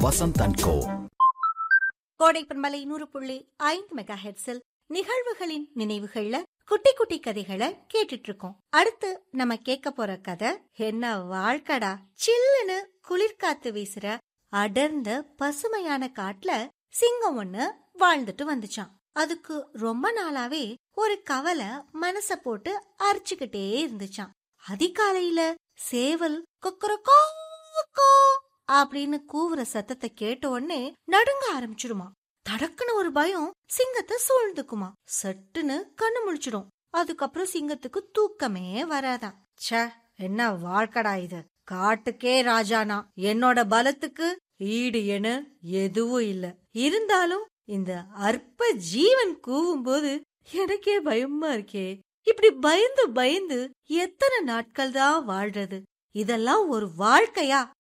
Vasanth and கோ கோடை பண்பலை நூறு புள்ளி ஐந்து மெகா ஹெட்ஸில் நிகழ்வுகளின் நினைவுகள்ல குட்டி குட்டி கதைகளை கேட்டுட்டு இருக்கோம் அடுத்து நம்ம கேட்க போற கதை என்ன வாழ்க்கடா சில்லுன்னு குளிர்காத்து வீசுற அடர்ந்த பசுமையான காட்டுல சிங்கம் ஒண்ணு வாழ்ந்துட்டு வந்துச்சான் அதுக்கு ரொம்ப நாளாவே ஒரு கவலை மனச போட்டு அரிச்சுக்கிட்டே இருந்துச்சான் அதிகாலையில சேவல் கொக்கரக்கோ கோ அப்படின்னு கூவுற சத்தத்தை கேட்ட உடனே நடுங்க ஆரம்பிச்சிடுமா தடக்குன்னு ஒரு பயம் சிங்கத்தை சூழ்ந்துக்குமா சட்டுன்னு கண்ணு முழிச்சிடும் அதுக்கப்புறம் சிங்கத்துக்கு தூக்கமே வராதா ச்சே என்ன வாழ்க்கடா இது காட்டுக்கே ராஜானா என்னோட பலத்துக்கு ஈடு என எதுவும் இல்ல இருந்தாலும் இந்த அற்ப ஜீவன் கூவும்போது எனக்கே பயமா இருக்கே இப்படி பயந்து பயந்து எத்தனை நாட்கள் தான் வாழ்றது இதெல்லாம் ஒரு வாழ்க்கையா